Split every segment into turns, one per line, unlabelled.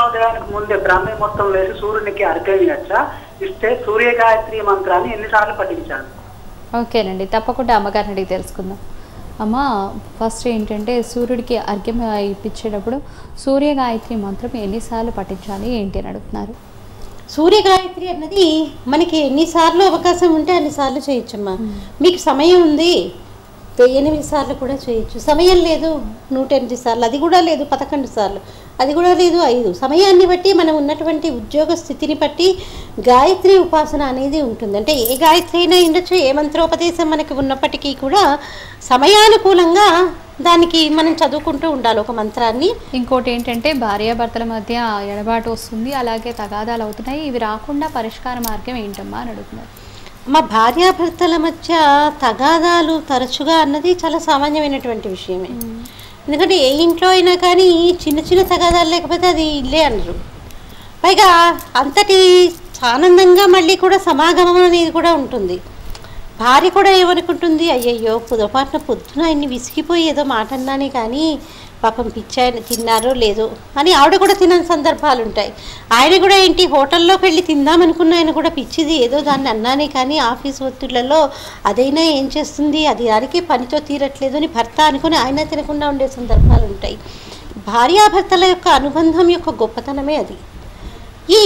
సూర్యోదయానికి ముందే బ్రాహ్మీ మొత్తం వేసి సూర్యునికి అర్ఘ్యం ఇచ్చా ఇస్తే సూర్య గాయత్రి మంత్రాన్ని ఎన్నిసార్లు పఠించాలి
ఓకేనండి తప్పకుండా అమ్మగారిని అడిగి తెలుసుకుందాం అమ్మ ఫస్ట్ ఏంటంటే సూర్యుడికి అర్ఘ్యం ఇప్పించేటప్పుడు సూర్య గాయత్రి మంత్రం ఎన్నిసార్లు పఠించాలి ఏంటి అని అడుగుతున్నారు
సూర్య గాయత్రి అన్నది మనకి ఎన్నిసార్లు అవకాశం ఉంటే అన్నిసార్లు చేయొచ్చమ్మా మీకు సమయం ఉంది తే- ఎనిమిది సార్లు కూడా చేయొచ్చు సమయం లేదు నూట ఎనిమిది సార్లు అది కూడా లేదు పదకొండు సార్లు అది కూడా లేదు ఐదు సమయాన్ని బట్టి మనం ఉన్నటువంటి ఉద్యోగ స్థితిని బట్టి గాయత్రి ఉపాసన అనేది ఉంటుంది అంటే ఏ గాయత్రి అయినా ఉండొచ్చు ఏ మంత్రోపదేశం మనకి ఉన్నప్పటికీ కూడా సమయానుకూలంగా దానికి మనం చదువుకుంటూ ఉండాలి ఒక మంత్రాన్ని
ఇంకోటి ఏంటంటే భార్యాభర్తల మధ్య ఎడబాటు వస్తుంది అలాగే తగాదాలు అవుతున్నాయి ఇవి రాకుండా పరిష్కార మార్గం ఏంటమ్మా అని అడుగుతున్నారు
మా భార్యాభర్తల మధ్య తగాదాలు తరచుగా అన్నది చాలా సామాన్యమైనటువంటి విషయమే ఎందుకంటే ఏ ఇంట్లో అయినా కానీ చిన్న చిన్న తగాదాలు లేకపోతే అది ఇల్లే అనరు పైగా అంతటి ఆనందంగా మళ్ళీ కూడా సమాగమం అనేది కూడా ఉంటుంది భార్య కూడా ఏమనుకుంటుంది అయ్యయ్యో పొరపాటున పొద్దున ఇన్ని విసిగిపోయి ఏదో మాట అన్నానే కానీ పాపం పిచ్చాయన తిన్నారో లేదో అని ఆవిడ కూడా తినని సందర్భాలు ఉంటాయి ఆయన కూడా ఏంటి హోటల్లోకి వెళ్ళి తిందామనుకున్న ఆయన కూడా పిచ్చిది ఏదో దాన్ని అన్నానే కానీ ఆఫీస్ ఒత్తిళ్లలో అదైనా ఏం చేస్తుంది అది దానికి పనితో తీరట్లేదు అని భర్త అనుకుని ఆయన తినకుండా ఉండే సందర్భాలు ఉంటాయి భార్యాభర్తల యొక్క అనుబంధం యొక్క గొప్పతనమే అది ఈ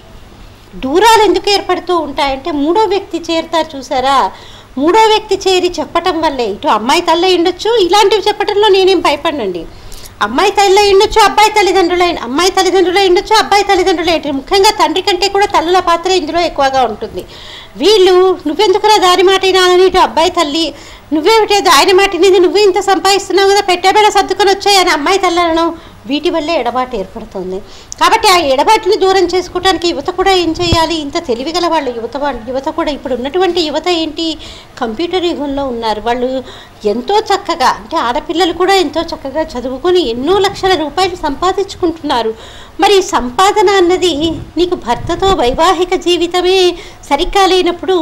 దూరాలు ఎందుకు ఏర్పడుతూ ఉంటాయంటే మూడో వ్యక్తి చేరుతారు చూసారా మూడో వ్యక్తి చేరి చెప్పటం వల్లే ఇటు అమ్మాయి తల్లి ఉండొచ్చు ఇలాంటివి చెప్పటంలో నేనేం భయపడనండి అమ్మాయి తల్లి ఉండొచ్చు అబ్బాయి తల్లిదండ్రులై అమ్మాయి తల్లిదండ్రులై ఉండొచ్చు అబ్బాయి తల్లిదండ్రులై ఉండొచ్చు. ముఖ్యంగా తండ్రి కంటే కూడా తల్లుల పాత్ర ఇందులో ఎక్కువగా ఉంటుంది వీళ్ళు నువ్వెందుకురా దారి మాట వినాలని ఇటు అబ్బాయి తల్లి నువ్వేమిటే దారి మాట వినేది నువ్వే ఇంత సంపాదిస్తున్నావు కదా పెట్టబెడ సర్దుకొని వచ్చాయి అని అమ్మాయి తల్లను వీటి వల్లే ఎడబాటు ఏర్పడుతుంది కాబట్టి ఆ ఎడబాటుని దూరం చేసుకోవడానికి యువత కూడా ఏం చేయాలి ఇంత తెలివిగల వాళ్ళు యువత వాళ్ళు యువత కూడా ఇప్పుడు ఉన్నటువంటి యువత ఏంటి కంప్యూటర్ యుగంలో ఉన్నారు వాళ్ళు ఎంతో చక్కగా అంటే ఆడపిల్లలు కూడా ఎంతో చక్కగా చదువుకొని ఎన్నో లక్షల రూపాయలు సంపాదించుకుంటున్నారు మరి ఈ సంపాదన అన్నది నీకు భర్తతో వైవాహిక జీవితమే సరిగ్గా లేనప్పుడు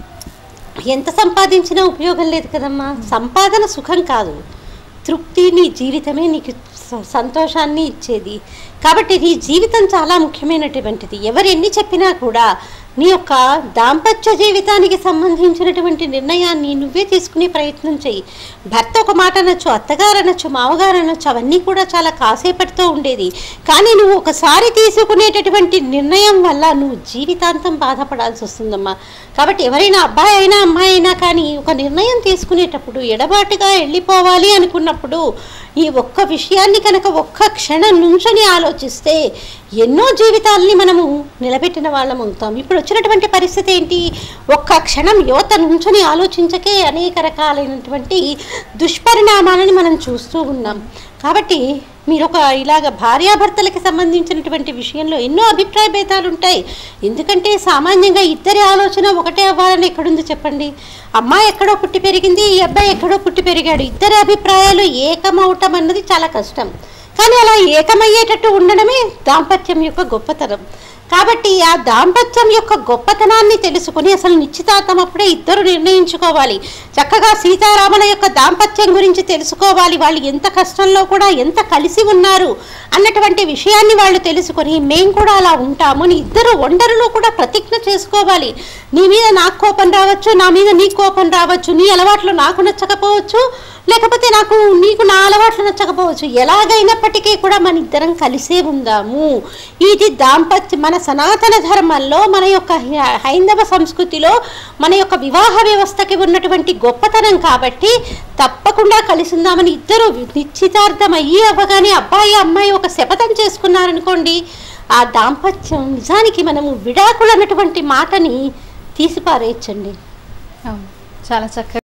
ఎంత సంపాదించినా ఉపయోగం లేదు కదమ్మా సంపాదన సుఖం కాదు తృప్తి నీ జీవితమే నీకు స- సంతోషాన్ని ఇచ్చేది కాబట్టి నీ జీవితం చాలా ముఖ్యమైనటువంటిది ఎవరు ఎన్ని చెప్పినా కూడా నీ యొక్క దాంపత్య జీవితానికి సంబంధించినటువంటి నిర్ణయాన్ని నువ్వే తీసుకునే ప్రయత్నం చెయ్యి భర్త ఒక మాట అనొచ్చు అత్తగారు అనొచ్చు మామగారు అనొచ్చు అవన్నీ కూడా చాలా కాసేపటితో ఉండేది కానీ నువ్వు ఒకసారి తీసుకునేటటువంటి నిర్ణయం వల్ల నువ్వు జీవితాంతం బాధపడాల్సి వస్తుందమ్మా కాబట్టి ఎవరైనా అబ్బాయి అయినా అమ్మాయి అయినా కానీ ఒక నిర్ణయం తీసుకునేటప్పుడు ఎడబాటుగా వెళ్ళిపోవాలి అనుకున్నప్పుడు ఈ ఒక్క విషయాన్ని కనుక ఒక్క క్షణం నుంచొని ఆలోచిస్తే ఎన్నో జీవితాలని మనము నిలబెట్టిన వాళ్ళం అవుతాం ఇప్పుడు వచ్చినటువంటి పరిస్థితి ఏంటి ఒక్క క్షణం యువత నుంచొని ఆలోచించకే అనేక రకాలైనటువంటి దుష్పరిణామాలని మనం చూస్తూ ఉన్నాం కాబట్టి మీరు ఒక ఇలాగ భార్యాభర్తలకి సంబంధించినటువంటి విషయంలో ఎన్నో అభిప్రాయ భేదాలు ఉంటాయి ఎందుకంటే సామాన్యంగా ఇద్దరి ఆలోచన ఒకటే అవ్వాలని ఎక్కడుంది చెప్పండి అమ్మాయి ఎక్కడో పుట్టి పెరిగింది ఈ అబ్బాయి ఎక్కడో పుట్టి పెరిగాడు ఇద్దరి అభిప్రాయాలు ఏకమవటం అన్నది చాలా కష్టం కానీ అలా ఏకమయ్యేటట్టు ఉండడమే దాంపత్యం యొక్క గొప్పతనం కాబట్టి ఆ దాంపత్యం యొక్క గొప్పతనాన్ని తెలుసుకుని అసలు నిశ్చితార్థం అప్పుడే ఇద్దరు నిర్ణయించుకోవాలి చక్కగా సీతారాముల యొక్క దాంపత్యం గురించి తెలుసుకోవాలి వాళ్ళు ఎంత కష్టంలో కూడా ఎంత కలిసి ఉన్నారు అన్నటువంటి విషయాన్ని వాళ్ళు తెలుసుకొని మేము కూడా అలా ఉంటాము అని ఇద్దరు ఒండరులో కూడా ప్రతిజ్ఞ చేసుకోవాలి నీ మీద నాకు కోపం రావచ్చు నా మీద నీ కోపం రావచ్చు నీ అలవాట్లు నాకు నచ్చకపోవచ్చు లేకపోతే నాకు నీకు నా అలవాట్లు నచ్చకపోవచ్చు ఎలాగైనప్పటికీ కూడా మన ఇద్దరం కలిసే ఉందాము ఇది దాంపత్య మన సనాతన ధర్మంలో మన యొక్క హై- హైందవ సంస్కృతిలో మన యొక్క వివాహ వ్యవస్థకి ఉన్నటువంటి గొప్పతనం కాబట్టి తప్పకుండా కలిసి ఉందామని ఇద్దరు నిశ్చితార్థం అయ్యి అవ్వగానే అబ్బాయి అమ్మాయి ఒక శపథం చేసుకున్నారనుకోండి ఆ దాంపత్యం నిజానికి మనము విడాకులు అన్నటువంటి మాటని తీసిపారేయచ్చండి
అవును చాలా చక్కగా